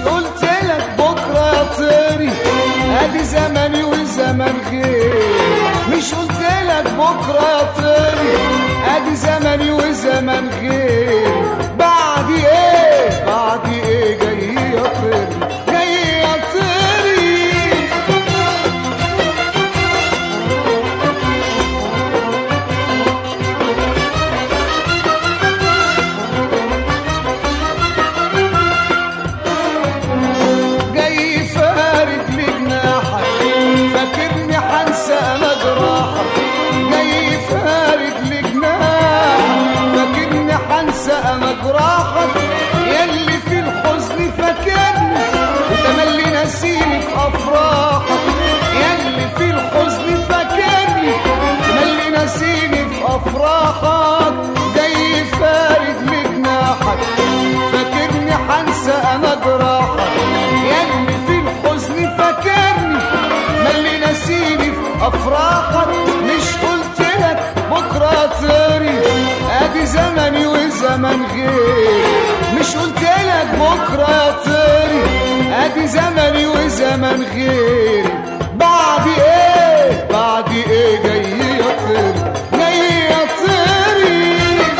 قلت لك بكرة يا طيري ادي زمني وزمن غير مش قلت لك بكرة يا طيري ادي زمني وزمن غير بعد ايه بعد ايه جاي يا طيري جاي يا طيري جاي فارد لجناحك فاكرني حنسى انا جراحك جاي فارد لجناحك فاكرني حنسى انا جراحك ياللي في الحزن فاكرني وتملي ناسيني في افراحك ياللي في الحزن فاكرني تملي ناسيني في افراحك جاي فارد لجناحك فاكرني حنسى انا جراحك ياللي في الحزن فاكرني ملي ناسيني في افراحك مش قلت لك بكره طيري ادي زمني وزمن غير مش قلت لك بكره يا طيري ادي زمني وزمن غير بعد ايه بعد ايه جاي يا طيري جاي يا طيري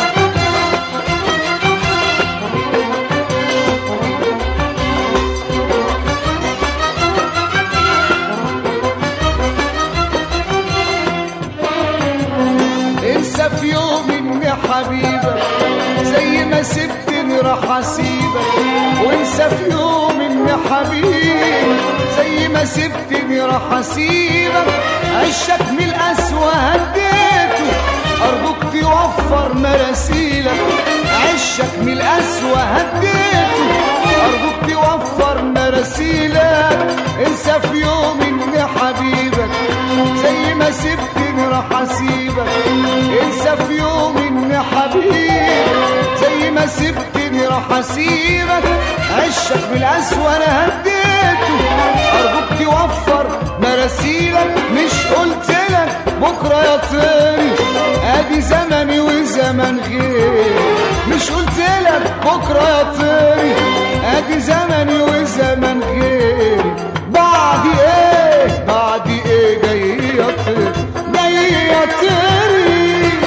انسى في يوم اني حبيبك زي ما سبتني راح اسيبك وانسى في يوم اني حبيبك زي ما سبتني راح اسيبك عشك من القسوة هديته ارجوك توفر مراسيلك عشك من القسوة هديته ارجوك توفر مراسيلك انسى في يوم اني حبيبك زي ما سبتني راح اسيبك انسى في يوم اني حبيبك زي ما سبتني راح اسيبك عشك بالقسوة انا هديته ارجوك توفر مراسيلك مش قلت لك بكره يا طيري ادي زمني وزمن غير مش قلت لك بكره يا طيري ادي زمني وزمن غير بعد ايه بعد ايه جاي يا طيري جاي يا طيري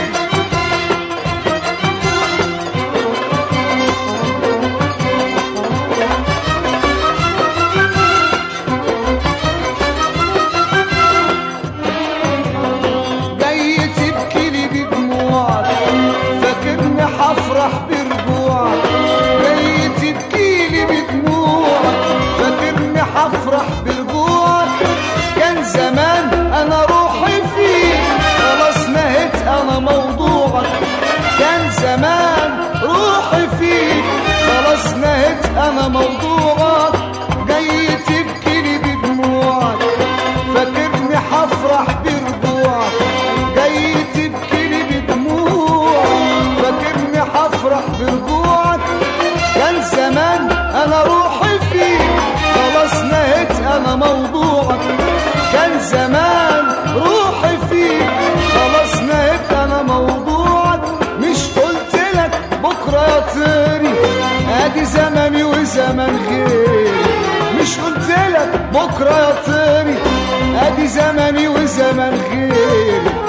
جاي تبكي لي بدموعك فاكرني هفرح برجوعك جاي تبكي لي بدموعك فاكرني هفرح برجوعك كان زمان انا روحي فيك خلاص نهيت انا موضوعك كان زمان روحي فيك خلاص نهيت انا موضوعك جاي تبكي لي بدموعك فاكرني هفرح برجوعك جاي تبكي لي بدموعك فاكرني هفرح برجوعك كان زمان انا روحي فيك خلاص نهيت انا موضوعك كان زمان روحي فيك خلاص نهيت انا موضوعك مش قلت لك بكره يا طيري ادي زمني وزمن غير مش قلت لك بكره يا طيري ادي زمني وزمن غير